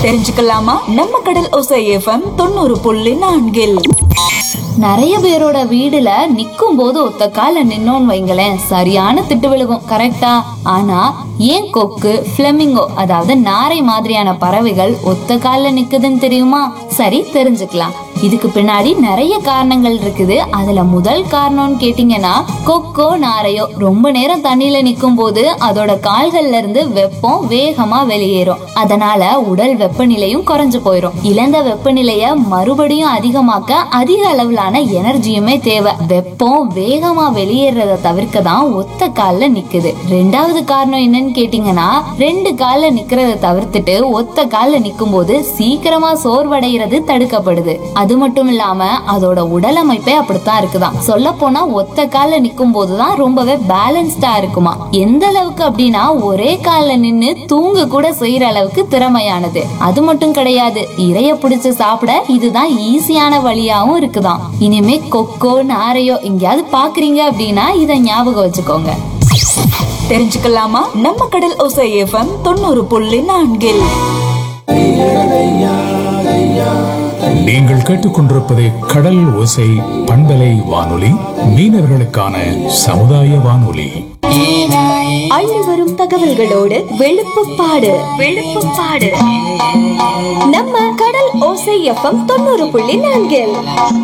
தெரிஞ்சுக்கலாமா நம்ம கடல் ஒசை எஃப்எம் தொண்ணூறு புள்ளி நான்கில் நிறைய பேரோட வீடுல நிக்கும் போது ஒத்த கால நின்னோன்னு வைங்களேன் சரியான திட்டு விழுகும் கரெக்டா ஆனா ஏன் கொக்கு பிளமிங்கோ அதாவது நாரை மாதிரியான பறவைகள் ஒத்த கால்ல நிக்குதுன்னு தெரியுமா சரி தெரிஞ்சுக்கலாம் இதுக்கு பின்னாடி நிறைய காரணங்கள் இருக்குது அதுல முதல் காரணம்னு கேட்டீங்கன்னா கொக்கோ நாரையோ ரொம்ப நேரம் தண்ணியில நிக்கும் போது அதோட கால்கள்ல இருந்து வெப்பம் வேகமா வெளியேறும் அதனால உடல் வெப்பநிலையும் குறைஞ்சு போயிடும் இழந்த வெப்பநிலைய மறுபடியும் அதிகமாக்க அதிக அளவிலான எனர்ஜியுமே தேவை வெப்பம் வேகமா வெளியேறத தவிர்க்க தான் ஒத்த கால்ல நிக்குது ரெண்டாவது காரணம் என்னன்னு கேட்டீங்கன்னா ரெண்டு கால்ல நிக்கிறத தவிர்த்துட்டு ஒத்த கால்ல நிக்கும் போது சீக்கிரமா சோர்வடைகிறது தடுக்கப்படுது அது மட்டும் இல்லாம அதோட உடல் அமைப்பே அப்படித்தான் இருக்குதாம் சொல்ல போனா ஒத்த கால்ல நிக்கும் போதுதான் ரொம்பவே பேலன்ஸ்டா இருக்குமா எந்த அளவுக்கு அப்படின்னா ஒரே கால்ல நின்னு தூங்க கூட செய்யற அளவுக்கு திறமையானது அது மட்டும் கிடையாது இறைய பிடிச்சு சாப்பிட இதுதான் ஈஸியான வழியாவும் இருக்குதாம் இனிமே கொக்கோ நாரையோ எங்கேயாவது பாக்குறீங்க அப்படின்னா இத ஞாபகம் வச்சுக்கோங்க தெரிஞ்சுக்கலாமா நம்ம கடல் ஒசை எஃப்எம் தொண்ணூறு புள்ளி நான்கில் நீங்கள் கேட்டுக்கொண்டிருப்பது கடல் ஓசை பண்பலை வானொலி மீனவர்களுக்கான சமுதாய வானொலி அள்ளி வரும் தகவல்களோடு வெளுப்புப்பாடு வெளுப்புப்பாடு நம்ம கடல் ஓசை எஃப்எம் தொண்ணூறு புள்ளி நான்கில்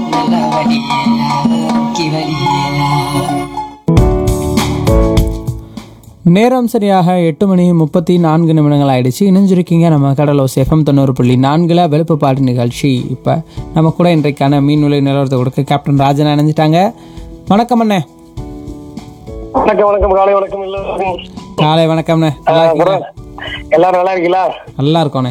நேரம் சரியாக எட்டு மணி முப்பத்தி நான்கு நிமிடங்கள் ஆயிடுச்சு இணைஞ்சிருக்கீங்க நம்ம கடலோஸ் எஃப்எம் தொண்ணூறு புள்ளி நான்கில் வெளுப்பு பாட்டு நிகழ்ச்சி இப்போ நம்ம கூட இன்றைக்கான மீன் விலை நிலவரத்தை கொடுக்க கேப்டன் ராஜன் இணைஞ்சிட்டாங்க வணக்கம் அண்ணே வணக்கம் வணக்கம் காலை வணக்கம் எல்லாருக்கும் காலை வணக்கம்ண்ணே நல்லா ஆ, இருக்கீங்களா bro. எல்லாரும் நல்லா இருக்கீங்களா நல்லா இருக்கோண்ணே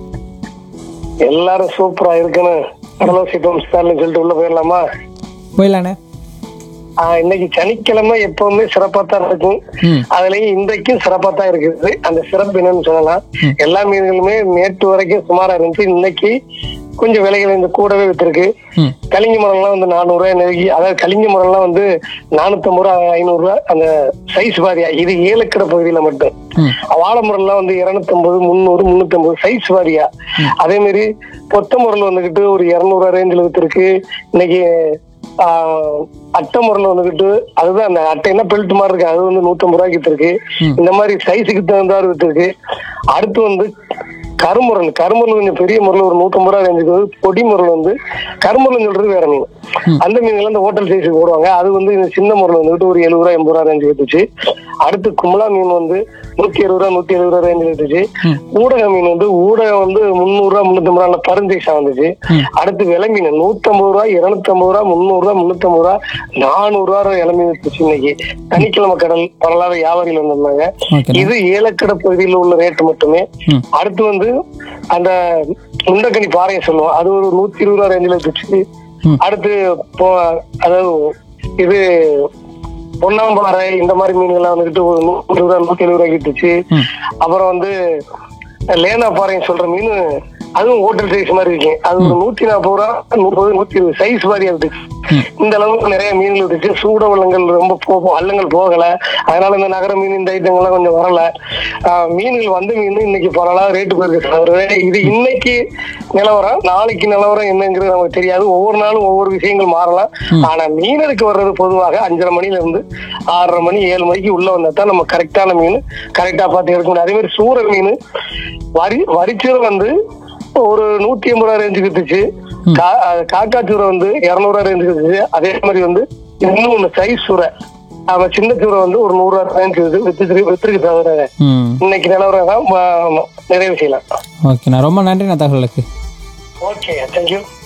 எல்லாரும் சூப்பரா இருக்குன்னு கடலோசி டோம் ஸ்டார்னு சொல்லிட்டு உள்ள போயிடலாமா போயிடலாண்ணே ஆ, இன்னைக்கு சனிக்கிழமை எப்பவுமே சிறப்பா தான் இருக்கும் ம். அதுலயும் இன்றைக்கும் சிறப்பா தான் இருக்குது அந்த சிறப்பு என்னன்னு சொல்லலாம் எல்லா மீன்களுமே நேற்று வரைக்கும் சுமாரா இருந்துச்சு இன்னைக்கு கொஞ்சம் விலைகள் இந்த கூடவே வித்திருக்கு ம். கலிங்க மரம்லாம் வந்து நானூறு ரூபாய் நெருங்கி அதாவது கலிங்க மரம்லாம் வந்து நானூத்தம்பது ரூபா ஐநூறு ரூபாய் அந்த சைஸ் வாரியா இது ஏலக்கடை பகுதியில மட்டும் ம். வாழை முரல்லாம் வந்து இருநூத்தம்பது முந்நூறு முன்னூத்தம்பது சைஸ் வாரியா அதே மாதிரி பொத்த முரல் வந்துகிட்டு ஒரு இருநூறு ரேஞ்சில் வித்துருக்கு இன்னைக்கு ஆஹ், அட்டை முரல் வந்துகிட்டு அதுதான் அந்த அட்டைன்னா பெல்ட் மாதிரி இருக்கு அது வந்து நூத்தம்பது ரூபாய்க்கு வித்துருக்கு இந்த மாதிரி சைஸுக்கு தகுந்தாறு வித்துருக்கு அடுத்து வந்து கருமுரல் கருமுரல் கொஞ்சம் பெரிய முரல் ஒரு நூத்தம்பது ரூபா ரேஞ்சுக்கு வந்து பொடி முரல் வந்து கருமுரல் சொல்றது வேற மீன் அந்த மீன்கள் அந்த ஹோட்டல் சைஸுக்கு போடுவாங்க அது வந்து இந்த சின்ன முரல் வந்துட்டு ஒரு எழுபது ரூபா எண்பது ரூபா ரேஞ்சு வித்துச்சு அடுத்து கும்பலா மீன் வந்து நூத்தி எழுபது ரூபா நூத்தி எழுபது ரூபா ரேஞ்சில் வித்துச்சு ஊடக மீன் வந்து ஊடகம் வந்து முந்நூறு ரூபா முன்னூத்தி ரூபா பரஞ்சைஸா வந்துச்சு அடுத்து விலை மீன் நூத்தம்பது ரூபா இருநூத்தம்பது ரூபா முந்நூறு ரூபா முன்னூத்தம்பது ரூபா நானூறு ரூபா இளமீன் மீன் வித்துச்சு இன்னைக்கு சனிக்கிழமை கடல் பரலாத வியாபாரிகள் வந்திருந்தாங்க ஓகே இது ஏலக்கடை பகுதியில் உள்ள ரேட்டு மட்டுமே அடுத்து வந்து அந்த முண்டக்கனி பாறையை சொல்லுவோம் அது ஒரு நூத்தி இருபது ரூபா ரேஞ்சில் வித்துச்சு அடுத்து போ- அதாவது இது பொன்னாம்பாறை இந்த மாதிரி மீன்கள்லாம் வந்துட்டு ஒரு நூத்தி ரூபா நூத்தி எழுபது ரூபாய்க்கு வித்துச்சு அப்புறம் வந்து லேனா பாறைன்னு சொல்ற மீன் அதுவும் ஹோட்டல் சைஸ் மாதிரி இருக்கு அது ஒரு நூத்தி நாற்பது ரூபா முப்பது நூத்தி இருபது சைஸ் மாதிரி இருந்துச்சு இந்த அளவுக்கு நிறைய மீன்கள் இருந்துச்சு சூட வள்ளங்கள் ரொம்ப போ- வள்ளங்கள் போகல அதனால இந்த நகர மீன் இந்த ஐட்டங்கள்லாம் கொஞ்சம் வரல ஆஹ் மீன்கள் வந்த மீன் இன்னைக்கு பரவாயில்ல ரேட்டு போயிருக்கு தவிர இது இன்னைக்கு நிலவரம் நாளைக்கு நிலவரம் என்னங்கிறது நமக்கு தெரியாது ஒவ்வொரு நாளும் ஒவ்வொரு விஷயங்கள் மாறலாம் ஆனா மீனருக்கு வர்றது பொதுவாக அஞ்சரை மணில இருந்து ஆறரை மணி ஏழு மணிக்கு உள்ள வந்தா தான் நம்ம கரெக்டான மீன் கரெக்டா பார்த்து எடுக்க முடியும் அதே மாதிரி சூற மீன் வரி வரிச்சீரை வந்து ஒரு நூத்தி எண்பது ரூபா ரேஞ்சுக்கு வித்துச்சு கா- அஹ் காக்காச்சூரை வந்து இருநூறு ரூபா ரேஞ்சுக்கு வித்துச்சு அதே மாதிரி வந்து இன்னும் ஒண்ணு சைஸ் சூரை அவன் சின்ன சூரை வந்து ஒரு நூறு ரூபா ரேஞ்சு வித்துருக்கு வித்துருக்கு தவிர ம் இன்னைக்கு நிலவரம் தான் ம- ம- நிறைவு செய்யலாம் ஓகேண்ணா ரொம்ப நன்றிண்ணா தகவலுக்கு ஓகே தேங்க்யூ